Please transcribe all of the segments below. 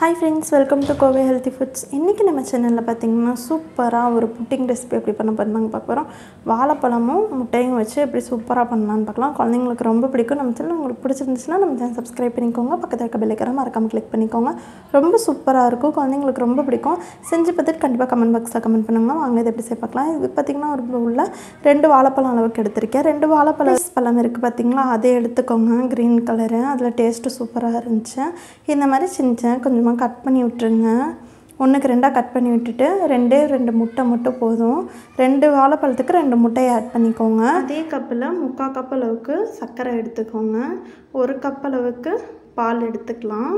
hi friends welcome to Kovai healthy foods இன்றைக்கி நம்ம சேனலில் பார்த்தீங்கன்னா சூப்பராக ஒரு புட்டிங் ரெசிபி எப்படி பண்ண பண்ணாங்க பார்க்க போகிறோம் வாழைப்பழமும் முட்டையும் வச்சு எப்படி சூப்பராக பண்ணலான்னு பார்க்கலாம் குழந்தைங்களுக்கு ரொம்ப பிடிக்கும் நம்ம சேனல் உங்களுக்கு பிடிச்சிருந்துச்சுன்னா நம்ம சேனல் சப்ஸ்கிரைப் பண்ணிக்கோங்க பக்கத்தில் இருக்க பெல்லைக்கரை மறக்காமல் கிளிக் பண்ணிக்கோங்க ரொம்ப சூப்பராக இருக்கும் குழந்தைங்களுக்கு ரொம்ப பிடிக்கும் செஞ்சு பார்த்துட்டு கண்டிப்பாக கமெண்ட் பாக்ஸில் கமெண்ட் பண்ணுங்க வாங்க இதை எப்படி செய்ய பார்க்கலாம் இது பார்த்திங்கன்னா ஒரு உள்ள ரெண்டு வாழைப்பழம் அளவுக்கு எடுத்திருக்கேன் ரெண்டு வாழைப்பழம் பழம் இருக்குது பார்த்தீங்களா அதே எடுத்துக்கோங்க க்ரீன் கலரு அதில் டேஸ்ட்டு சூப்பராக இருந்துச்சு இந்த மாதிரி செஞ்சேன் கொஞ்சமாக கட் பண்ணி விட்டுருங்க ஒன்றுக்கு ரெண்டாக கட் பண்ணி விட்டுட்டு ரெண்டே ரெண்டு முட்டை மட்டும் போதும் ரெண்டு வாழைப்பழத்துக்கு ரெண்டு முட்டையை ஆட் பண்ணிக்கோங்க அதே கப்பில் முக்கால் கப் அளவுக்கு சர்க்கரை எடுத்துக்கோங்க ஒரு கப் அளவுக்கு பால் எடுத்துக்கலாம்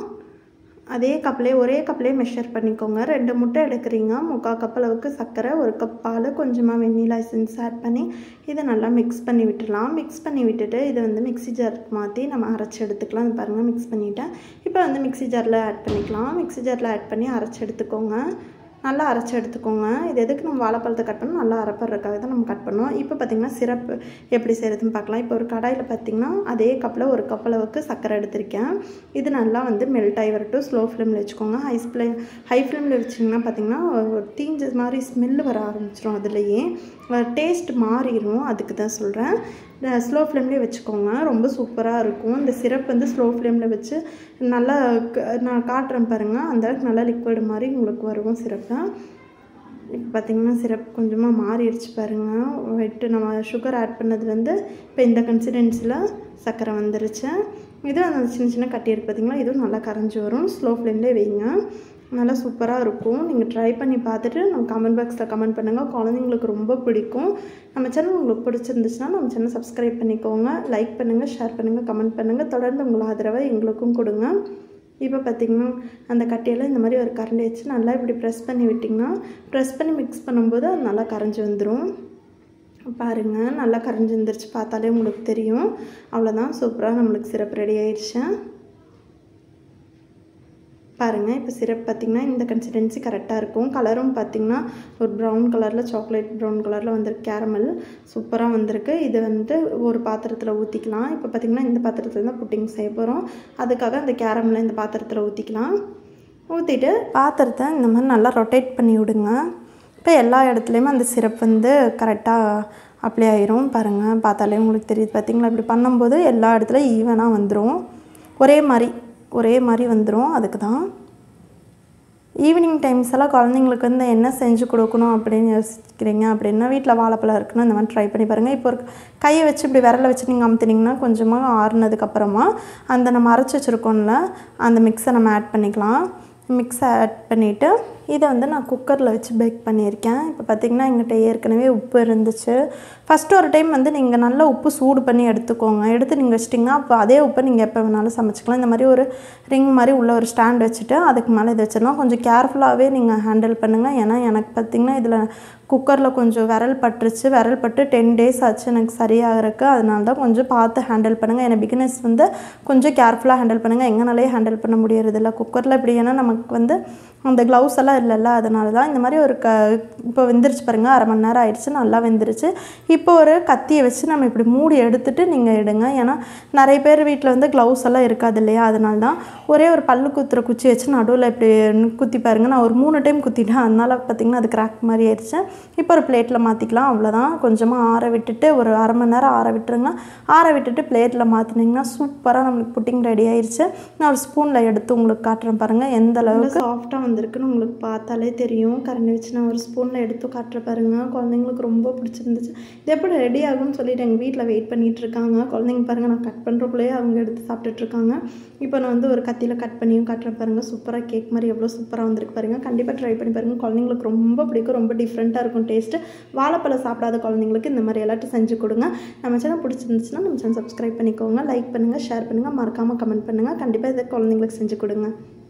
அதே கப்லேயே ஒரே கப்லேயே மெஷர் பண்ணிக்கோங்க ரெண்டு முட்டை எடுக்கிறீங்க முக்கால் கப் அளவுக்கு சர்க்கரை ஒரு கப் பால் கொஞ்சமாக வெண்ணிலா எசன்ஸ் ஆட் பண்ணி இதை நல்லா மிக்ஸ் பண்ணி விட்டுடலாம் மிக்ஸ் பண்ணி விட்டுட்டு இதை வந்து மிக்ஸி ஜாருக்கு மாற்றி நம்ம அரைச்சி எடுத்துக்கலாம் இது பாருங்கள் மிக்ஸ் பண்ணிவிட்டேன் இப்போ வந்து மிக்ஸி ஜாரில் ஆட் பண்ணிக்கலாம் மிக்ஸி ஜாரில் ஆட் பண்ணி அரைச்சி எடுத்துக்கோங்க நல்லா அரைச்சி எடுத்துக்கோங்க இது எதுக்கு நம்ம வாழைப்பழத்தை கட் பண்ணணும் நல்லா அரைப்படுறதுக்காக தான் நம்ம கட் பண்ணுவோம் இப்போ பார்த்திங்கன்னா சிரப்பு எப்படி செய்கிறதுன்னு பார்க்கலாம் இப்போ ஒரு கடாயில் பார்த்திங்கன்னா அதே கப்பில் ஒரு கப் அளவுக்கு சர்க்கரை எடுத்திருக்கேன் இது நல்லா வந்து மெல்ட் ஆகி வரட்டும் ஸ்லோ ஃப்ளேமில் வச்சுக்கோங்க ஹை ஃப்ளேம் ஹை ஃப்ளேமில் வச்சிங்கன்னா பார்த்திங்கன்னா ஒரு தீஞ்ச மாதிரி ஸ்மெல்லு வர ஆரம்பிச்சிடும் அதுலேயே டேஸ்ட் மாறிடும் அதுக்கு தான் சொல்கிறேன் ஸ்லோ ஃப்ளேம்லேயே வச்சுக்கோங்க ரொம்ப சூப்பராக இருக்கும் இந்த சிரப் வந்து ஸ்லோ ஃப்ளேமில் வச்சு நல்லா நான் காட்டுறேன் பாருங்கள் அந்த அளவுக்கு நல்லா லிக்விட் மாதிரி உங்களுக்கு வரும் சிரப்பை இப்போ பார்த்திங்கன்னா சிரப் கொஞ்சமாக மாறிடுச்சு பாருங்கள் வெட்டு நம்ம சுகர் ஆட் பண்ணது வந்து இப்போ இந்த கன்சிடென்சியில் சர்க்கரை வந்துருச்சு இது அந்த சின்ன சின்ன கட்டி இருக்குது பார்த்திங்களா இதுவும் நல்லா கரைஞ்சி வரும் ஸ்லோ ஃப்ளேம்லேயே வைங்க நல்லா சூப்பராக இருக்கும் நீங்கள் ட்ரை பண்ணி பார்த்துட்டு நம்ம கமெண்ட் பாக்ஸில் கமெண்ட் பண்ணுங்கள் குழந்தைங்களுக்கு ரொம்ப பிடிக்கும் நம்ம சேனல் உங்களுக்கு பிடிச்சிருந்துச்சுன்னா நம்ம சேனல் சப்ஸ்கிரைப் பண்ணிக்கோங்க லைக் பண்ணுங்கள் ஷேர் பண்ணுங்கள் கமெண்ட் பண்ணுங்கள் தொடர்ந்து உங்களை ஆதரவை எங்களுக்கும் கொடுங்க இப்போ பார்த்திங்கன்னா அந்த கட்டியெல்லாம் இந்த மாதிரி ஒரு கரண்டி வச்சு நல்லா இப்படி ப்ரெஸ் பண்ணி விட்டிங்கன்னா ப்ரெஸ் பண்ணி மிக்ஸ் பண்ணும்போது அது நல்லா கரைஞ்சி வந்துடும் பாருங்கள் நல்லா கரைஞ்சி வந்துருச்சு பார்த்தாலே உங்களுக்கு தெரியும் அவ்வளோதான் சூப்பராக நம்மளுக்கு சிரப் ரெடி ஆயிடுச்சு பாருங்கள் இப்போ சிரப் பார்த்திங்கன்னா இந்த கன்சிஸ்டன்சி கரெக்டாக இருக்கும் கலரும் பார்த்திங்கன்னா ஒரு ப்ரௌன் கலரில் சாக்லேட் ப்ரௌன் கலரில் வந்திருக்கு கேரமல் சூப்பராக வந்திருக்கு இது வந்து ஒரு பாத்திரத்தில் ஊற்றிக்கலாம் இப்போ பார்த்திங்கன்னா இந்த பாத்திரத்தில் தான் புட்டிங் செய்ய போகிறோம் அதுக்காக அந்த கேரமலை இந்த பாத்திரத்தில் ஊற்றிக்கலாம் ஊற்றிட்டு பாத்திரத்தை இந்த மாதிரி நல்லா ரொட்டேட் பண்ணி விடுங்க இப்போ எல்லா இடத்துலையுமே அந்த சிரப் வந்து கரெக்டாக அப்ளை ஆயிரும் பாருங்கள் பார்த்தாலே உங்களுக்கு தெரியுது பார்த்திங்களா இப்படி பண்ணும்போது எல்லா இடத்துலையும் ஈவனாக வந்துடும் ஒரே மாதிரி ஒரே மாதிரி வந்துடும் அதுக்கு தான் ஈவினிங் டைம்ஸ் எல்லாம் குழந்தைங்களுக்கு வந்து என்ன செஞ்சு கொடுக்கணும் அப்படின்னு யோசிக்கிறீங்க அப்படின்னா வீட்டில் வாழைப்பழம் இருக்குன்னு இந்த மாதிரி ட்ரை பண்ணி பாருங்கள் இப்போ ஒரு கையை வச்சு இப்படி விரலை வச்சு நீங்கள் அமுத்துனீங்கன்னா கொஞ்சமாக ஆறுனதுக்கப்புறமா அந்த நம்ம அரைச்சி வச்சுருக்கோம்ல அந்த மிக்ஸை நம்ம ஆட் பண்ணிக்கலாம் மிக்ஸை ஆட் பண்ணிவிட்டு இதை வந்து நான் குக்கரில் வச்சு பேக் பண்ணியிருக்கேன் இப்போ பார்த்திங்கன்னா எங்கிட்ட ஏற்கனவே உப்பு இருந்துச்சு ஃபஸ்ட்டு ஒரு டைம் வந்து நீங்கள் நல்லா உப்பு சூடு பண்ணி எடுத்துக்கோங்க எடுத்து நீங்கள் வச்சிட்டிங்கன்னா அப்போ அதே உப்பை நீங்கள் எப்போ வேணாலும் சமைச்சிக்கலாம் இந்த மாதிரி ஒரு ரிங் மாதிரி உள்ள ஒரு ஸ்டாண்ட் வச்சுட்டு அதுக்கு மேலே இதை வச்சிடலாம் கொஞ்சம் கேர்ஃபுல்லாகவே நீங்கள் ஹேண்டில் பண்ணுங்கள் ஏன்னா எனக்கு பார்த்திங்கன்னா இதில் குக்கரில் கொஞ்சம் விரல் பட்டுருச்சு விரல் பட்டு டென் டேஸ் ஆச்சு எனக்கு சரியாகிறதுக்கு அதனால தான் கொஞ்சம் பார்த்து ஹேண்டில் பண்ணுங்கள் ஏன்னா பிகினர்ஸ் வந்து கொஞ்சம் கேர்ஃபுல்லாக ஹேண்டில் பண்ணுங்கள் எங்கனாலே ஹேண்டில் பண்ண முடியறதில்ல குக்கரில் இப்படி ஏன்னா நமக்கு வந்து அந்த க்ளவுஸ் எல்லாம் இல்லைல்ல அதனால தான் இந்த மாதிரி ஒரு க இப்போ வெந்துருச்சு பாருங்கள் அரை மணி நேரம் ஆயிடுச்சு நல்லா வெந்துருச்சு இப்போ ஒரு கத்தியை வச்சு நம்ம இப்படி மூடி எடுத்துட்டு நீங்கள் எடுங்க ஏன்னா நிறைய பேர் வீட்டில் வந்து க்ளவுஸ் எல்லாம் இருக்காது இல்லையா அதனால தான் ஒரே ஒரு பல்லு குத்துற குச்சி வச்சு நடுவில் இப்படி குத்தி பாருங்கள் நான் ஒரு மூணு டைம் குத்திட்டேன் அதனால் பார்த்திங்கன்னா அது கிராக் மாதிரி ஆயிடுச்சு இப்போ ஒரு பிளேட்டில் மாற்றிக்கலாம் அவ்வளோதான் கொஞ்சமாக ஆற விட்டுட்டு ஒரு அரை மணி நேரம் ஆற விட்டுருங்க ஆற விட்டுட்டு பிளேட்டில் மாற்றினீங்கன்னா சூப்பராக நம்மளுக்கு புட்டிங் ரெடி ஆயிடுச்சு நான் ஒரு ஸ்பூனில் எடுத்து உங்களுக்கு காட்டுறேன் பாருங்கள் எந்த அளவுக்கு சாஃப்டாக வந்திருக்குன்னு உங்களுக்கு பார்த்தாலே தெரியும் கரண்டி வச்சு நான் ஒரு ஸ்பூனில் எடுத்து காட்டுற பாருங்கள் குழந்தைங்களுக்கு ரொம்ப பிடிச்சிருந்துச்சு இது எப்படி ரெடி ஆகும்னு சொல்லிட்டு எங்கள் வீட்டில் வெயிட் பண்ணிகிட்டு இருக்காங்க குழந்தைங்க பாருங்கள் நான் கட் பண்ணுறக்குள்ளேயே அவங்க எடுத்து சாப்பிட்டுட்ருக்காங்க இப்போ நான் வந்து ஒரு கத்தியில் கட் பண்ணியும் காட்டுறேன் பாருங்கள் சூப்பராக கேக் மாதிரி எவ்வளோ சூப்பராக வந்திருக்கு பாருங்கள் கண்டிப்பாக ட்ரை பண்ணி பாருங்கள் குழந்தைங்களுக்கு ரொம்ப பிடிக்கும் ரொம்ப டிஃப்ரெண்ட்டாக இருக்கும் டேஸ்ட்டு வாழைப்பழம் சாப்பிடாத குழந்தைங்களுக்கு இந்த மாதிரி எல்லாத்தையும் செஞ்சு கொடுங்க நம்ம சேனல் பிடிச்சிருந்துச்சுன்னா நம்ம சேனல் சப்ஸ்கிரைப் பண்ணிக்கோங்க லைக் பண்ணுங்கள் ஷேர் பண்ணுங்கள் மறக்காமல் கமெண்ட் பண்ணுங்கள் கண்டிப்பாக இதை குழந்தைங்களுக்கு செஞ்சு கொடுங்க